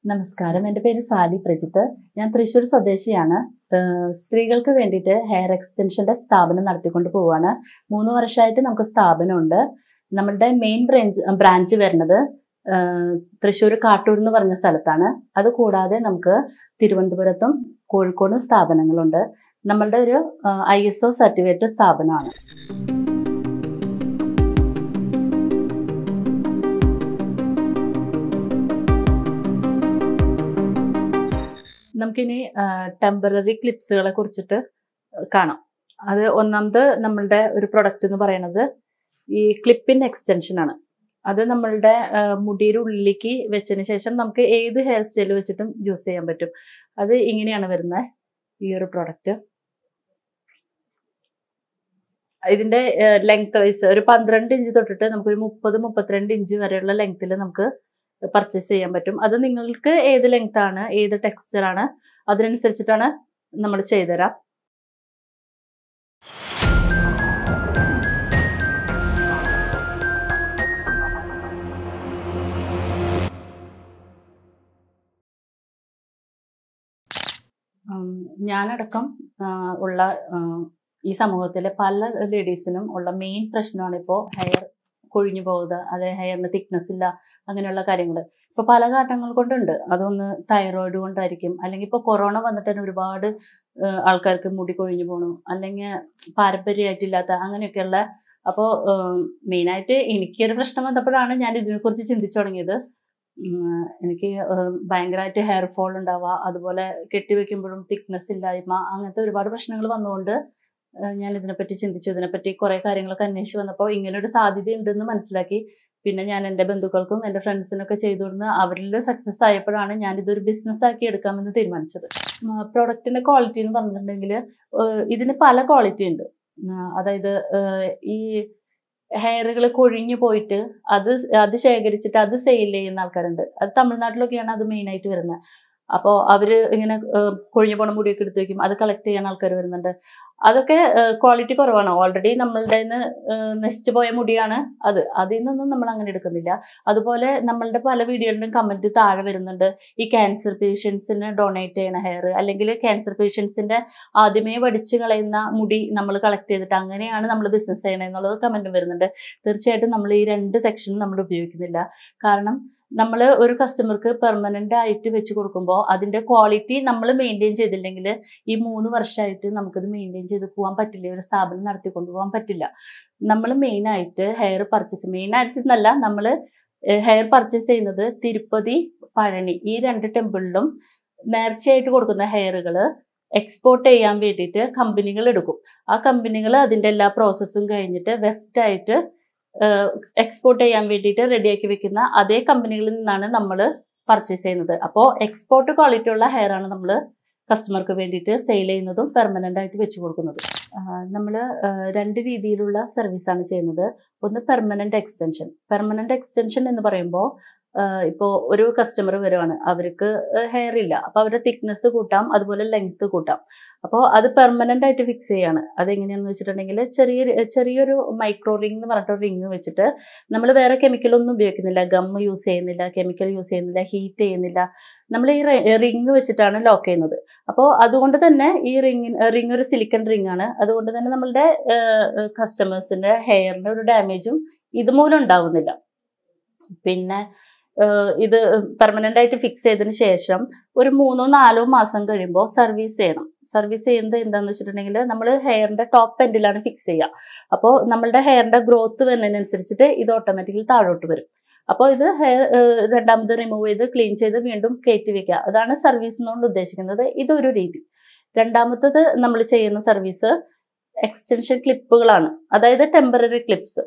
നമസ്കാരം എൻ്റെ പേര് സാലി പ്രജിത്ത് ഞാൻ തൃശ്ശൂർ സ്വദേശിയാണ് ഏഹ് സ്ത്രീകൾക്ക് വേണ്ടിയിട്ട് ഹെയർ എക്സ്റ്റൻഷന്റെ സ്ഥാപനം നടത്തിക്കൊണ്ട് പോവുകയാണ് മൂന്ന് വർഷമായിട്ട് നമുക്ക് സ്ഥാപനമുണ്ട് നമ്മളുടെ മെയിൻ ബ്രാഞ്ച് ബ്രാഞ്ച് വരുന്നത് ഏഹ് തൃശ്ശൂർ കാട്ടൂർ എന്ന് പറഞ്ഞ സ്ഥലത്താണ് അത് കൂടാതെ നമുക്ക് തിരുവനന്തപുരത്തും കോഴിക്കോടും സ്ഥാപനങ്ങളുണ്ട് നമ്മളുടെ ഒരു ഐ എസ് ഒ സർട്ടിഫിക്കറ്റ് സ്ഥാപനമാണ് നമുക്കിനി ടെമ്പററി ക്ലിപ്സുകളെ കുറിച്ചിട്ട് കാണാം അത് ഒന്നാമത് നമ്മളുടെ ഒരു പ്രൊഡക്റ്റ് എന്ന് പറയുന്നത് ഈ ക്ലിപ്പിൻ എക്സ്റ്റൻഷൻ ആണ് അത് നമ്മളുടെ ആ, മുടിയുടെ ഉള്ളിലേക്ക് വെച്ചതിന് ശേഷം നമുക്ക് ഏത് ഹെയർ സ്റ്റൈൽ വെച്ചിട്ടും യൂസ് ചെയ്യാൻ പറ്റും അത് ഇങ്ങനെയാണ് വരുന്നത് ഈ ഒരു പ്രൊഡക്റ്റ് ഇതിന്റെ ലെങ്ത് വൈസ് ഒരു പന്ത്രണ്ട് ഇഞ്ച് തൊട്ടിട്ട് നമുക്ക് ഒരു മുപ്പത് മുപ്പത്തിരണ്ട് ഇഞ്ച് വരെയുള്ള ലെങ്ത്തിൽ നമുക്ക് പർച്ചേസ് ചെയ്യാൻ പറ്റും അത് നിങ്ങൾക്ക് ഏത് ലെങ്ത് ആണ് ഏത് ടെക്സ്ചർ ആണ് അതിനനുസരിച്ചിട്ടാണ് നമ്മൾ ചെയ്തുതരാം ഉം, ഞാനടക്കം ആ, ഉള്ള ആ, ഈ സമൂഹത്തിലെ പല ലേഡീസിനും ഉള്ള മെയിൻ പ്രശ്നമാണ് ഇപ്പോൾ ഹെയർ കൊഴിഞ്ഞു പോകുക അതെ ഹെയറിന് തിക്നെസ് ഇല്ല അങ്ങനെയുള്ള കാര്യങ്ങൾ ഇപ്പൊ പല കാരണങ്ങൾ കൊണ്ടുണ്ട് അതൊന്ന് തൈറോയിഡ് കൊണ്ടായിരിക്കും അല്ലെങ്കിൽ ഇപ്പോൾ കൊറോണ വന്നിട്ട് തന്നെ ഒരുപാട് ആ, ആൾക്കാർക്ക് മുടി കൊഴിഞ്ഞു പോണു അല്ലെങ്കിൽ പാരമ്പര്യമായിട്ടില്ലാത്ത അങ്ങനെയൊക്കെയുള്ള അപ്പോൾ മെയിനായിട്ട് എനിക്കൊരു പ്രശ്നം വന്നപ്പോഴാണ് ഞാൻ ഇതിനെക്കുറിച്ച് ചിന്തിച്ചു തുടങ്ങിയത് ഉം, എനിക്ക് ഭയങ്കരമായിട്ട് ഹെയർ ഫോൾ ഉണ്ടാവുക അതുപോലെ കെട്ടിവെക്കുമ്പോഴും തിക്നെസ് ഇല്ലായ്മ അങ്ങനത്തെ ഒരുപാട് പ്രശ്നങ്ങൾ വന്നുകൊണ്ട് ഏഹ് ഞാൻ ഇതിനെപ്പറ്റി ചിന്തിച്ചു ഇതിനെപ്പറ്റി കുറെ കാര്യങ്ങളൊക്കെ അന്വേഷിച്ച് വന്നപ്പോൾ ഇങ്ങനെ ഒരു സാധ്യത ഉണ്ടെന്ന് മനസ്സിലാക്കി പിന്നെ ഞാൻ എൻ്റെ ബന്ധുക്കൾക്കും എൻ്റെ ഫ്രണ്ട്സിനൊക്കെ ചെയ്തു കൊടുന്ന് അവരിൽ സക്സസ് ആയപ്പോഴാണ് ഞാൻ ഇതൊരു ബിസിനസ് ആക്കി എടുക്കാമെന്ന് തീരുമാനിച്ചത് പ്രൊഡക്റ്റിന്റെ ക്വാളിറ്റി എന്ന് പറഞ്ഞിട്ടുണ്ടെങ്കിൽ ഇതിന് പല ക്വാളിറ്റി ഉണ്ട് ഉം, അതായത് ഏഹ് ഈ ഹെയറുകൾ കൊഴിഞ്ഞു പോയിട്ട് അത് അത് ശേഖരിച്ചിട്ട് അത് സെയിൽ ചെയ്യുന്ന ആൾക്കാരുണ്ട് അത് തമിഴ്നാട്ടിലൊക്കെയാണ് അത് മെയിൻ ആയിട്ട് വരുന്നത് അപ്പോൾ അവര് ഇങ്ങനെ ഏഹ് കൊഴിഞ്ഞു പോണ മുടിയൊക്കെ എടുത്ത് വെക്കും അത് കളക്ട് ചെയ്യാൻ ആൾക്കാർ വരുന്നുണ്ട് അതൊക്കെ ക്വാളിറ്റി കുറവാണ് ഓൾറെഡി നമ്മളുടെ നശിച്ചു പോയ മുടിയാണ് അത് അതിൽ നിന്നൊന്നും നമ്മൾ അങ്ങനെ എടുക്കുന്നില്ല അതുപോലെ നമ്മളുടെ പല വീഡിയോകളിലും കമന്റ് താഴെ വരുന്നുണ്ട് ഈ ക്യാൻസർ പേഷ്യൻസിന് ഡൊണേറ്റ് ചെയ്യണ ഹെയർ അല്ലെങ്കിൽ ക്യാൻസർ പേഷ്യൻസിന്റെ ആദ്യമേ വടിച്ചു കളയുന്ന മുടി നമ്മൾ കളക്ട് ചെയ്തിട്ട് അങ്ങനെയാണ് നമ്മൾ ബിസിനസ് ചെയ്യണത് എന്നുള്ളത് കമന്റ് വരുന്നുണ്ട് തീർച്ചയായിട്ടും നമ്മൾ ഈ രണ്ട് സെക്ഷനും നമ്മൾ ഉപയോഗിക്കുന്നില്ല കാരണം നമ്മൾ ഒരു കസ്റ്റമർക്ക് പെർമനന്റ് ആയിട്ട് വെച്ച് കൊടുക്കുമ്പോൾ അതിന്റെ ക്വാളിറ്റി നമ്മൾ മെയിൻറ്റെയിൻ ചെയ്തില്ലെങ്കിൽ ഈ മൂന്ന് വർഷമായിട്ട് നമുക്കത് മെയിൻറ്റെയിൻ ചെയ്ത് പോകാൻ പറ്റില്ല ഒരു സ്ഥാപനം നടത്തിക്കൊണ്ട് പോകാൻ പറ്റില്ല നമ്മൾ മെയിൻ ആയിട്ട് ഹെയർ പർച്ചേസ് മെയിൻ ആയിട്ട് എന്നല്ല നമ്മൾ ഹെയർ പർച്ചേസ് ചെയ്യുന്നത് തിരുപ്പതി പഴനി ഈ രണ്ട് ടെമ്പിളിലും നേർച്ചയായിട്ട് കൊടുക്കുന്ന ഹെയറുകൾ എക്സ്പോർട്ട് ചെയ്യാൻ വേണ്ടിയിട്ട് കമ്പനികൾ എടുക്കും ആ കമ്പനികൾ അതിന്റെ എല്ലാ പ്രോസസ്സും കഴിഞ്ഞിട്ട് വെഫ്റ്റ് ആയിട്ട് എക്സ്പോർട്ട് ചെയ്യാൻ വേണ്ടിയിട്ട് റെഡിയാക്കി വെക്കുന്ന അതേ കമ്പനികളിൽ നിന്നാണ് നമ്മൾ പർച്ചേസ് ചെയ്യുന്നത് അപ്പോൾ എക്സ്പോർട്ട് ക്വാളിറ്റി ഉള്ള ഹെയർ ആണ് നമ്മൾ കസ്റ്റമർക്ക് വേണ്ടിയിട്ട് സെയിൽ ചെയ്യുന്നതും പെർമനന്റ് ആയിട്ട് വെച്ച് കൊടുക്കുന്നതും നമ്മൾ രണ്ട് രീതിയിലുള്ള സർവീസാണ് ചെയ്യുന്നത് ഒന്ന് പെർമനന്റ് എക്സ്റ്റൻഷൻ പെർമനന്റ് എക്സ്റ്റൻഷൻ എന്ന് പറയുമ്പോൾ ഇപ്പോൾ ഒരു കസ്റ്റമർ വരുവാണ് അവർക്ക് ഹെയർ ഇല്ല അപ്പോൾ അവരുടെ തിക്നെസ് കൂട്ടാം അതുപോലെ ലെങ്ത് കൂട്ടാം അപ്പോൾ അത് പെർമനന്റ് ആയിട്ട് ഫിക്സ് ചെയ്യാണ് അതെങ്ങനെയാണെന്ന് വെച്ചിട്ടുണ്ടെങ്കിൽ ചെറിയൊരു ചെറിയൊരു മൈക്രോ റിംഗ് എന്ന് പറഞ്ഞിട്ട് റിംഗ് വെച്ചിട്ട് നമ്മൾ വേറെ കെമിക്കലൊന്നും ഉപയോഗിക്കുന്നില്ല ഗം യൂസ് ചെയ്യുന്നില്ല കെമിക്കൽ യൂസ് ചെയ്യുന്നില്ല ഹീറ്റ് ചെയ്യുന്നില്ല നമ്മൾ ഈ റിംഗ് വെച്ചിട്ടാണ് ലോക്ക് ചെയ്യുന്നത് അപ്പോൾ അതുകൊണ്ട് തന്നെ ഈ റിംഗ് റിംഗ് ഒരു സിലിക്കൺ റിംഗ് ആണ് അതുകൊണ്ട് തന്നെ നമ്മളുടെ കസ്റ്റമേഴ്സിന്റെ ഹെയറിന്റെ ഒരു ഡാമേജും ഇതുമൂലം ഉണ്ടാവുന്നില്ല പിന്നെ ഏഹ് ഇത് പെർമനന്റ് ആയിട്ട് ഫിക്സ് ചെയ്തതിന് ശേഷം ഒരു മൂന്നോ നാലോ മാസം കഴിയുമ്പോൾ സർവീസ് ചെയ്യണം സർവീസ് ചെയ്യുന്നത് എന്താണെന്ന് വെച്ചിട്ടുണ്ടെങ്കിൽ നമ്മൾ ഹെയറിന്റെ ടോപ്പ് എൻഡിലാണ് ഫിക്സ് ചെയ്യുക അപ്പോൾ നമ്മളുടെ ഹെയറിന്റെ ഗ്രോത്ത് വരുന്നതിനനുസരിച്ചിട്ട് ഇത് ഓട്ടോമാറ്റിക്കലി താഴോട്ട് വരും അപ്പോൾ ഇത് ഹെയർ രണ്ടാമത് റിമൂവ് ചെയ്ത് ക്ലീൻ ചെയ്ത് വീണ്ടും കയറ്റി വെക്കുക അതാണ് സർവീസ് എന്നുകൊണ്ട് ഉദ്ദേശിക്കുന്നത് ഇതൊരു രീതി രണ്ടാമത്തത് നമ്മൾ ചെയ്യുന്ന സർവീസ് എക്സ്റ്റൻഷൻ ക്ലിപ്പുകളാണ് അതായത് ടെമ്പററി ക്ലിപ്സ്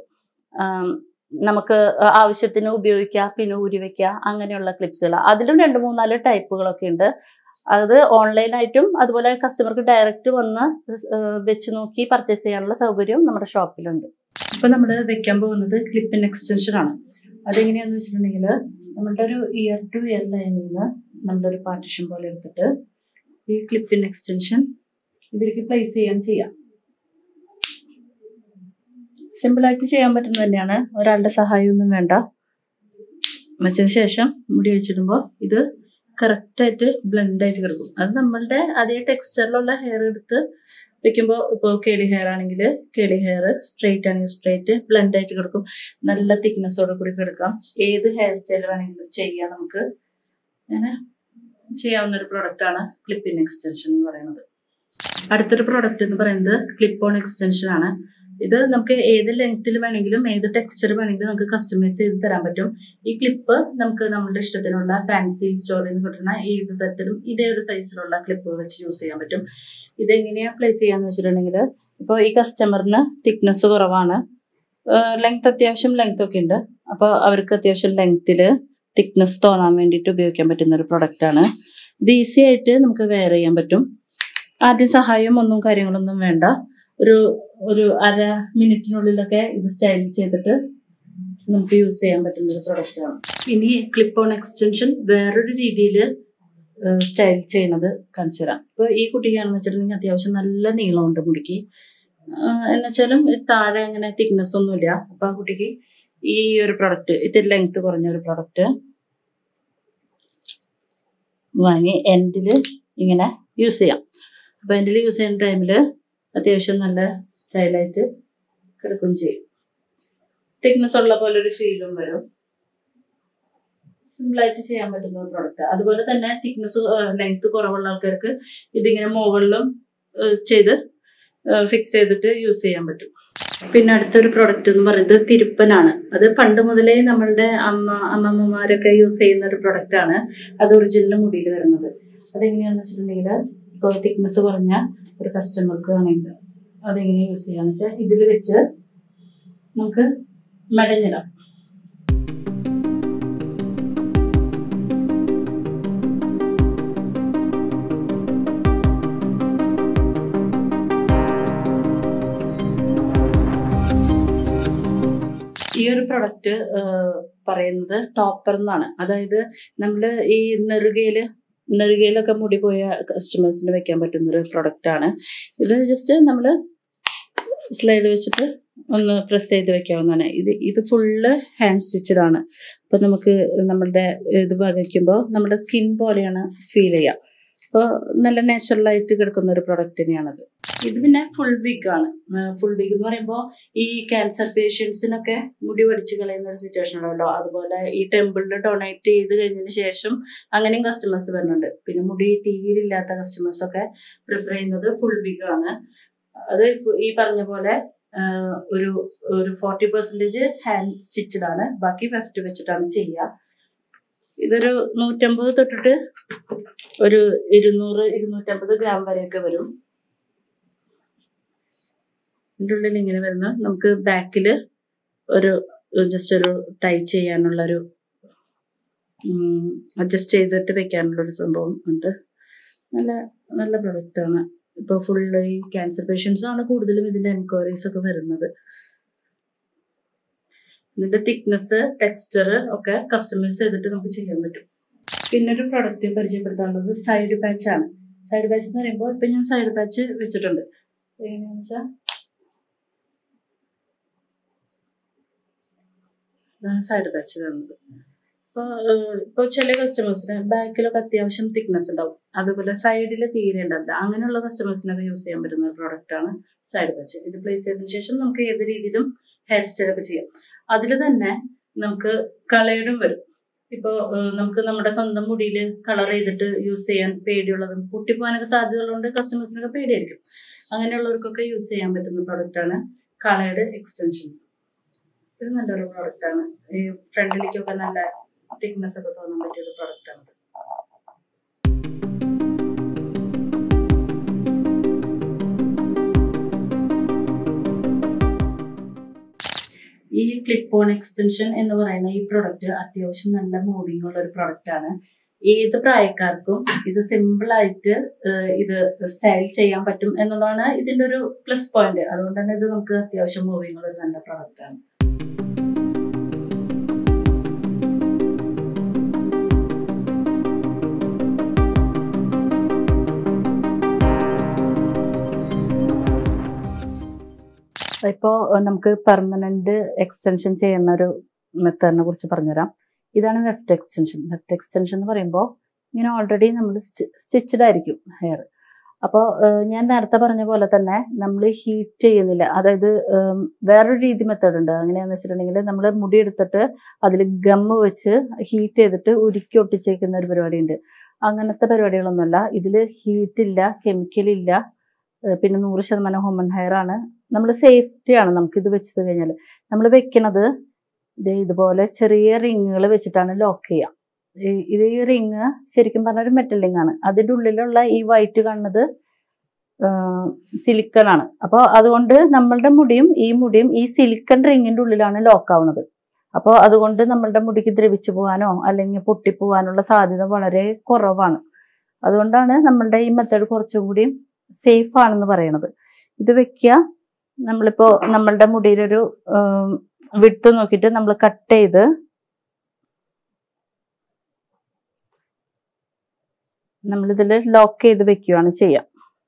നമുക്ക് ആവശ്യത്തിന് ഉപയോഗിക്കുക പിന്നെ ഊരി വെക്കുക അങ്ങനെയുള്ള ക്ലിപ്സുകൾ അതിലും രണ്ട് മൂന്നാല് ടൈപ്പുകളൊക്കെ ഉണ്ട് അത് ഓൺലൈനായിട്ടും അതുപോലെ കസ്റ്റമർക്ക് ഡയറക്റ്റ് വന്ന് വെച്ച് നോക്കി പർച്ചേസ് ചെയ്യാനുള്ള സൗകര്യവും നമ്മുടെ ഷോപ്പിലുണ്ട് ഇപ്പൊ നമ്മൾ വെക്കാൻ പോകുന്നത് ക്ലിപ്പിൻ എക്സ്റ്റൻഷൻ ആണ് അതെങ്ങനെയാന്ന് വെച്ചിട്ടുണ്ടെങ്കിൽ നമ്മളുടെ ഒരു ഇയർ ടു ഇയർ ലൈനിൽ നിന്ന് നമ്മളൊരു പാർട്ടിഷൻ പോലെ എടുത്തിട്ട് ഈ ക്ലിപ്പിൻ എക്സ്റ്റൻഷൻ ഇതിലേക്ക് പ്ലേസ് ചെയ്യാൻ ചെയ്യാം സിമ്പിളായിട്ട് ചെയ്യാൻ പറ്റുന്നത് തന്നെയാണ് ഒരാളുടെ സഹായമൊന്നും വേണ്ട വെച്ചതിന് ശേഷം മുടി വെച്ചിടുമ്പോൾ ഇത് കറക്റ്റായിട്ട് ബ്ലെൻഡ് ആയിട്ട് കിടക്കും അത് നമ്മളുടെ അതേ ടെക്സ്ചറിലുള്ള ഹെയർ എടുത്ത് വെക്കുമ്പോൾ ഇപ്പോൾ കേളി ഹെയർ ആണെങ്കിൽ കേളി ഹെയർ സ്ട്രെയിറ്റ് ആണെങ്കിൽ സ്ട്രെയിറ്റ് ബ്ലെൻഡ് ആയിട്ട് കിടക്കും നല്ല തിക്നെസ്സോടെ കൂടി കിടക്കാം ഏത് ഹെയർ സ്റ്റൈൽ വേണമെങ്കിലും ചെയ്യാം നമുക്ക് അങ്ങനെ ചെയ്യാവുന്ന ഒരു പ്രൊഡക്റ്റാണ് ക്ലിപ്പിൻ എക്സ്റ്റൻഷൻ എന്ന് പറയുന്നത് അടുത്തൊരു പ്രൊഡക്റ്റ് എന്ന് പറയുന്നത് ക്ലിപ്പ് ഓൺ എക്സ്റ്റൻഷൻ ആണ് ഇത് നമുക്ക് ഏത് ലെങ്ത്തിൽ വേണമെങ്കിലും ഏത് ടെക്സ്ചർ വേണമെങ്കിലും നമുക്ക് കസ്റ്റമൈസ് ചെയ്ത് തരാൻ പറ്റും ഈ ക്ലിപ്പ് നമുക്ക് നമ്മുടെ ഇഷ്ടത്തിനുള്ള ഫാൻസി സ്റ്റോറിൽ നിന്ന് കിട്ടുന്ന ഏത് തരത്തിലും ഇതേ ഒരു സൈസിലുള്ള ക്ലിപ്പ് വെച്ച് യൂസ് ചെയ്യാൻ പറ്റും ഇതെങ്ങനെയാ പ്ലേസ് ചെയ്യാന്ന് വെച്ചിട്ടുണ്ടെങ്കിൽ ഇപ്പോൾ ഈ കസ്റ്റമറിന് തിക്നെസ് കുറവാണ് ലെങ്ത് അത്യാവശ്യം ലെങ്ത് ഒക്കെ ഉണ്ട് അപ്പോൾ അവർക്ക് അത്യാവശ്യം ലെങ്ത്തിൽ തിക്നെസ് തോന്നാൻ വേണ്ടിയിട്ട് ഉപയോഗിക്കാൻ പറ്റുന്ന ഒരു പ്രൊഡക്റ്റാണ് ഇത് ഈസി ആയിട്ട് നമുക്ക് വെയർ ചെയ്യാൻ പറ്റും ആദ്യം സഹായം ഒന്നും കാര്യങ്ങളൊന്നും വേണ്ട ഒരു ഒരു അര മിനിറ്റിനുള്ളിലൊക്കെ ഇത് സ്റ്റൈൽ ചെയ്തിട്ട് നമുക്ക് യൂസ് ചെയ്യാൻ പറ്റുന്ന ഒരു പ്രൊഡക്റ്റാണ് ഇനി ക്ലിപ്പ് ഓൺ എക്സ്റ്റൻഷൻ വേറൊരു രീതിയിൽ സ്റ്റൈൽ ചെയ്യുന്നത് കാണിച്ചു തരാം ഇപ്പോൾ ഈ കുട്ടിക്കാണെന്ന് വെച്ചിട്ടുണ്ടെങ്കിൽ അത്യാവശ്യം നല്ല നീളമുണ്ട് മുടിക്ക് എന്നുവെച്ചാലും താഴെ അങ്ങനെ തിക്നെസ് ഒന്നുമില്ല അപ്പോൾ ആ കുട്ടിക്ക് ഈ ഒരു പ്രൊഡക്റ്റ് ഇത്തിരി ലെങ്ത് കുറഞ്ഞ ഒരു പ്രൊഡക്റ്റ് വാങ്ങി എൻഡിൽ ഇങ്ങനെ യൂസ് ചെയ്യാം അപ്പോൾ എൻഡിൽ യൂസ് ചെയ്യുന്ന ടൈമിൽ അത്യാവശ്യം നല്ല സ്റ്റൈലായിട്ട് കിടക്കുകയും ചെയ്യും തിക്നെസ് ഉള്ള പോലെ ഒരു ഫീലും വരും സിമ്പിളായിട്ട് ചെയ്യാൻ പറ്റുന്ന ഒരു പ്രൊഡക്റ്റ് അതുപോലെ തന്നെ തിക്നെസ് ലെങ്ത് കുറവുള്ള ആൾക്കാർക്ക് ഇതിങ്ങനെ മുകളിലും ഏഹ്, ചെയ്ത് ഫിക്സ് ചെയ്തിട്ട് യൂസ് ചെയ്യാൻ പറ്റും പിന്നെ അടുത്തൊരു പ്രൊഡക്റ്റ് എന്ന് പറയുന്നത് തിരുപ്പനാണ് അത് പണ്ട് മുതലേ നമ്മളുടെ അമ്മ അമ്മമ്മമാരൊക്കെ യൂസ് ചെയ്യുന്ന ഒരു പ്രൊഡക്റ്റ് ആണ് അത് ഒറിജിനൽ മുടിയിൽ വരുന്നത് അതെങ്ങനെയാണെന്ന് വെച്ചിട്ടുണ്ടെങ്കിൽ ഇപ്പോൾ തിക്നെസ് കുറഞ്ഞ ഒരു കസ്റ്റമർക്ക് ആണെങ്കിൽ അതെങ്ങനെ യൂസ് ചെയ്യാന്ന് വെച്ചാൽ ഇതിൽ വെച്ച് നമുക്ക് മെടഞ്ഞിടാം ഈ ഒരു പ്രൊഡക്റ്റ് പറയുന്നത് ടോപ്പർ എന്നാണ് അതായത് നമ്മൾ ഈ നെറുകയിൽ നെറുകയിലൊക്കെ മുടി പോയ കസ്റ്റമേഴ്സിന് വെക്കാൻ പറ്റുന്ന ഒരു പ്രൊഡക്റ്റ് ആണ് ഇത് ജസ്റ്റ് നമ്മൾ സ്ലൈഡ് വെച്ചിട്ട് ഒന്ന് പ്രസ് ചെയ്ത് വെക്കാവുന്നതാണ് ഇത് ഇത് ഫുള്ള് ഹാൻഡ് സ്റ്റിച്ചഡാണ് അപ്പോൾ നമുക്ക് നമ്മളുടെ ഇത് വയ്ക്കുമ്പോൾ നമ്മുടെ സ്കിൻ പോലെയാണ് ഫീൽ ചെയ്യുക അപ്പോൾ നല്ല നാച്ചുറലായിട്ട് കിടക്കുന്ന ഒരു പ്രൊഡക്റ്റ് തന്നെയാണത് ഇത് പിന്നെ ഫുൾ വിഗ് ആണ് ഫുൾ വിഗ് എന്ന് പറയുമ്പോൾ ഈ ക്യാൻസർ പേഷ്യൻസിനൊക്കെ മുടി വടിച്ച് കളയുന്ന ഒരു സിറ്റുവേഷൻ ഉണ്ടല്ലോ അതുപോലെ ഈ ടെമ്പിളിൽ ഡൊണേറ്റ് ചെയ്ത് കഴിഞ്ഞതിന് ശേഷം അങ്ങനെയും കസ്റ്റമേഴ്സ് വരുന്നുണ്ട് പിന്നെ മുടി തീരില്ലാത്ത കസ്റ്റമേഴ്സ് ഒക്കെ പ്രിഫർ ചെയ്യുന്നത് ഫുൾ വിഗ് ആണ് അത് ഇപ്പൊ ഈ പറഞ്ഞ പോലെ ആഹ്, ഒരു ഒരു ഫോർട്ടി പെർസെൻറ്റേജ് ഹാൻഡ് സ്റ്റിച്ചഡ് ആണ് ബാക്കി ഫെഫ്റ്റ് വെച്ചിട്ടാണ് ചെയ്യുക ഇതൊരു നൂറ്റമ്പത് തൊട്ടിട്ട് ഒരു ഇരുന്നൂറ് ഇരുന്നൂറ്റമ്പത് ഗ്രാം വരെയൊക്കെ വരും ഇതിൻ്റെ ഉള്ളിൽ ഇങ്ങനെ വരുന്ന നമുക്ക് ബാക്കിൽ ഒരു ജസ്റ്റ് ഒരു ടൈ ചെയ്യാനുള്ളൊരു അഡ്ജസ്റ്റ് ചെയ്തിട്ട് വെക്കാനുള്ളൊരു സംഭവം ഉണ്ട് നല്ല നല്ല പ്രൊഡക്റ്റാണ് ഇപ്പോൾ ഫുള്ള് ഈ ക്യാൻസർ പേഷ്യൻസ് ആണ് കൂടുതലും ഇതിൻ്റെ എൻക്വയറീസ് ഒക്കെ വരുന്നത് ഇതിൻ്റെ തിക്നെസ് ടെക്സ്ചർ ഒക്കെ കസ്റ്റമൈസ് ചെയ്തിട്ട് നമുക്ക് ചെയ്യാൻ പറ്റും പിന്നെ ഒരു പ്രൊഡക്റ്റ് പരിചയപ്പെടുത്താനുള്ളത് സൈഡ് പാച്ച് ആണ് സൈഡ് പാച്ച് എന്ന് പറയുമ്പോൾ ഇപ്പം ഞാൻ സൈഡ് പാച്ച് വെച്ചിട്ടുണ്ട് എങ്ങനെയാണെന്ന് വെച്ചാൽ സൈഡ് പാച്ച് വരുന്നത് ഇപ്പോൾ ഇപ്പോൾ ചില കസ്റ്റമേഴ്സിന് ബാക്കിലൊക്കെ അത്യാവശ്യം തിക്നെസ് ഉണ്ടാവും അതുപോലെ സൈഡിൽ തീരെ ഉണ്ടാവില്ല അങ്ങനെയുള്ള കസ്റ്റമേഴ്സിനൊക്കെ യൂസ് ചെയ്യാൻ പറ്റുന്ന ഒരു പ്രോഡക്റ്റാണ് സൈഡ് പാച്ച് ഇത് പ്ലേസ് ചെയ്തതിനു ശേഷം നമുക്ക് ഏത് രീതിയിലും ഹെയർ സ്റ്റൈലൊക്കെ ചെയ്യാം അതിൽ തന്നെ നമുക്ക് കളേഡും വരും ഇപ്പോൾ നമുക്ക് നമ്മുടെ സ്വന്തം മുടിയിൽ കളർ ചെയ്തിട്ട് യൂസ് ചെയ്യാൻ പേടിയുള്ളതും പൊട്ടിപ്പോകാനൊക്കെ സാധ്യതയുള്ളതുകൊണ്ട് കസ്റ്റമേഴ്സിനൊക്കെ പേടിയായിരിക്കും അങ്ങനെയുള്ളവർക്കൊക്കെ യൂസ് ചെയ്യാൻ പറ്റുന്ന പ്രോഡക്റ്റാണ് കളേഡ് എക്സ്റ്റൻഷൻസ് ഇത് നല്ലൊരു പ്രോഡക്റ്റാണ് ഈ ഫ്രണ്ടിലേക്കൊക്കെ നല്ല തിക്നെസ് ഒക്കെ തോന്നാൻ പറ്റിയ ഒരു പ്രോഡക്റ്റാണ് ഈ ക്ലിപ്പ് ഓൺ എക്സ്റ്റൻഷൻ എന്ന് പറയുന്ന ഈ പ്രൊഡക്റ്റ് അത്യാവശ്യം നല്ല മൂവിങ് ഉള്ള ഒരു പ്രൊഡക്റ്റ് ആണ് ഏത് പ്രായക്കാർക്കും ഇത് സിമ്പിൾ ആയിട്ട് ഏഹ്, ഇത് സ്റ്റൈൽ ചെയ്യാൻ പറ്റും എന്നുള്ളതാണ് ഇതിന്റെ ഒരു പ്ലസ് പോയിന്റ് അതുകൊണ്ട് തന്നെ ഇത് നമുക്ക് അത്യാവശ്യം മൂവിങ് ഉള്ള ഒരു നല്ല പ്രൊഡക്റ്റ് ആണ് ഇപ്പോൾ നമുക്ക് പെർമനന്റ് എക്സ്റ്റൻഷൻ ചെയ്യുന്ന ഒരു മെത്തേഡിനെ കുറിച്ച് പറഞ്ഞുതരാം ഇതാണ് ലെഫ്റ്റ് എക്സ്റ്റൻഷൻ ലെഫ്റ്റ് എക്സ്റ്റൻഷൻ എന്ന് പറയുമ്പോൾ ഇങ്ങനെ ഓൾറെഡി നമ്മൾ സ്റ്റിച്ചഡ് ആയിരിക്കും ഹെയർ അപ്പോൾ ഞാൻ നേരത്തെ പറഞ്ഞ പോലെ തന്നെ നമ്മൾ ഹീറ്റ് ചെയ്യുന്നില്ല അതായത് ഉം, വേറൊരു രീതി മെത്തേഡ് ഉണ്ട് അങ്ങനെയാന്ന് വെച്ചിട്ടുണ്ടെങ്കിൽ നമ്മൾ മുടി എടുത്തിട്ട് അതിൽ ഗമ്മ് വെച്ച് ഹീറ്റ് ചെയ്തിട്ട് ഉരുക്കി ഒട്ടിച്ചേക്കുന്ന ഒരു പരിപാടിയുണ്ട് അങ്ങനത്തെ പരിപാടികളൊന്നുമല്ല ഇതിൽ ഹീറ്റ് ഇല്ല കെമിക്കൽ ഇല്ല ഏഹ് പിന്നെ നൂറ് ശതമാനം ഹ്യൂമൻ ഹെയർ ആണ് നമ്മൾ സേഫ്റ്റിയാണ് നമുക്ക് ഇത് വെച്ചത് കഴിഞ്ഞാൽ നമ്മൾ വെക്കണത് ഇത് ഇതുപോലെ ചെറിയ റിങ്ങുകൾ വെച്ചിട്ടാണ് ലോക്ക് ചെയ്യുക ഈ- ഇത് ഈ റിങ് ശരിക്കും പറഞ്ഞ ഒരു മെറ്റൽ റിങ് ആണ് അതിൻ്റെ ഉള്ളിലുള്ള ഈ വൈറ്റ് കാണുന്നത് സിലിക്കൺ ആണ് അപ്പോൾ അതുകൊണ്ട് നമ്മളുടെ മുടിയും ഈ മുടിയും ഈ സിലിക്കൺ റിങ്ങിൻ്റെ ഉള്ളിലാണ് ലോക്ക് ആവുന്നത് അപ്പോൾ അതുകൊണ്ട് നമ്മളുടെ മുടിക്ക് ദ്രവിച്ചു പോകാനോ അല്ലെങ്കിൽ പൊട്ടിപ്പോകാനുള്ള സാധ്യത വളരെ കുറവാണ് അതുകൊണ്ടാണ് നമ്മളുടെ ഈ മെത്തേഡ് കുറച്ചും കൂടി സേഫ് ആണെന്ന് പറയണത് ഇത് വെക്കുക നമ്മളിപ്പോൾ നമ്മളുടെ മുടിയിലൊരു വിട്ട് നോക്കിയിട്ട് നമ്മൾ കട്ട് ചെയ്ത് നമ്മളിതിൽ ലോക്ക് ചെയ്ത് വെക്കുകയാണ് ചെയ്യുക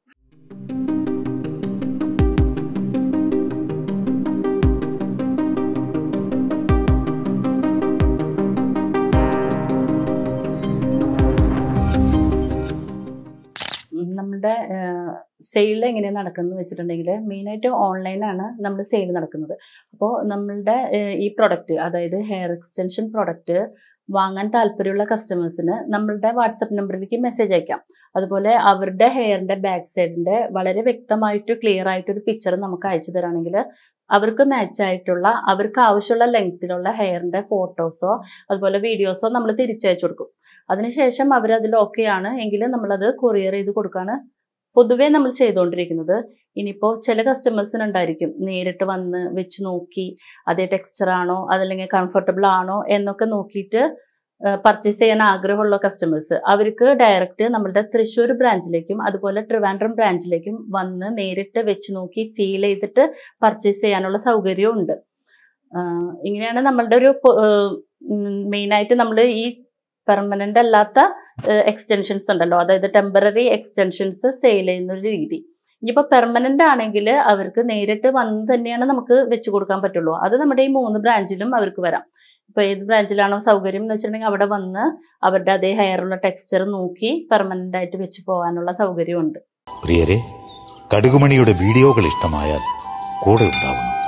ഉം നമ്മുടെ സെയിൽ എങ്ങനെയാണ് നടക്കുന്നത് വെച്ചിട്ടുണ്ടെങ്കിൽ മെയിനായിട്ട് ഓൺലൈനാണ് നമ്മുടെ സെയിൽ നടക്കുന്നത് അപ്പോൾ നമ്മളുടെ ഏഹ്, ഈ പ്രൊഡക്റ്റ് അതായത് ഹെയർ എക്സ്റ്റൻഷൻ പ്രൊഡക്റ്റ് വാങ്ങാൻ താല്പര്യമുള്ള കസ്റ്റമേഴ്സിന് നമ്മളുടെ വാട്സപ്പ് നമ്പറിലേക്ക് മെസ്സേജ് അയക്കാം അതുപോലെ അവരുടെ ഹെയറിന്റെ ബാക്ക് സൈഡിന്റെ വളരെ വ്യക്തമായിട്ട് ക്ലിയർ ആയിട്ട് ഒരു പിക്ചർ നമുക്ക് അയച്ചു തരാണെങ്കിൽ അവർക്ക് മാച്ച് ആയിട്ടുള്ള അവർക്ക് ആവശ്യമുള്ള ലെങ്ത്തിലുള്ള ഹെയറിന്റെ ഫോട്ടോസോ അതുപോലെ വീഡിയോസോ നമ്മൾ തിരിച്ചയച്ചു കൊടുക്കും അതിനുശേഷം അവരതിൽ ഓക്കെ ആണ് എങ്കിൽ നമ്മളത് കൊറിയർ ചെയ്ത് കൊടുക്കാണ് പൊതുവേ നമ്മൾ ചെയ്തുകൊണ്ടിരിക്കുന്നത് ഇനിയിപ്പോൾ ചില കസ്റ്റമേഴ്സിന് ഉണ്ടായിരിക്കും നേരിട്ട് വന്ന് വെച്ച് നോക്കി അതേ ടെക്സ്ചർ ആണോ അതല്ലെങ്കിൽ കംഫർട്ടബിൾ ആണോ എന്നൊക്കെ നോക്കിയിട്ട് പർച്ചേസ് ചെയ്യാൻ ആഗ്രഹമുള്ള കസ്റ്റമേഴ്സ് അവർക്ക് ഡയറക്റ്റ് നമ്മുടെ തൃശ്ശൂർ ബ്രാഞ്ചിലേക്കും അതുപോലെ ട്രിവാൻഡ്രം ബ്രാഞ്ചിലേക്കും വന്ന് നേരിട്ട് വെച്ച് നോക്കി ഫീൽ ചെയ്തിട്ട് പർച്ചേസ് ചെയ്യാനുള്ള സൗകര്യവും ഉണ്ട് ആഹ് ഇങ്ങനെയാണ് നമ്മളുടെ ഒരു മെയിനായിട്ട് നമ്മൾ ഈ പെർമനന്റ് അല്ലാത്ത എക്സ്റ്റൻഷൻസ് ഉണ്ടല്ലോ അതായത് ടെമ്പററി എക്സ്റ്റൻഷൻസ് സെയിൽ ചെയ്യുന്ന ഒരു രീതി ഇനിയിപ്പോൾ പെർമനന്റ് ആണെങ്കിൽ അവർക്ക് നേരിട്ട് വന്ന് തന്നെയാണ് നമുക്ക് വെച്ച് കൊടുക്കാൻ പറ്റുള്ളൂ അത് നമ്മുടെ ഈ മൂന്ന് ബ്രാഞ്ചിലും അവർക്ക് വരാം ഇപ്പോൾ ഏത് ബ്രാഞ്ചിലാണോ സൗകര്യം എന്ന് വെച്ചിട്ടുണ്ടെങ്കിൽ അവിടെ വന്ന് അവരുടെ അതേ ഹെയറുള്ള ടെക്സ്ചർ നോക്കി പെർമനന്റ് ആയിട്ട് വെച്ച് പോകാനുള്ള സൗകര്യമുണ്ട് പ്രിയരെ കടുകുമണിയുടെ വീഡിയോകൾ ഇഷ്ടമായാൽ കൂടെ ഉണ്ടാവണം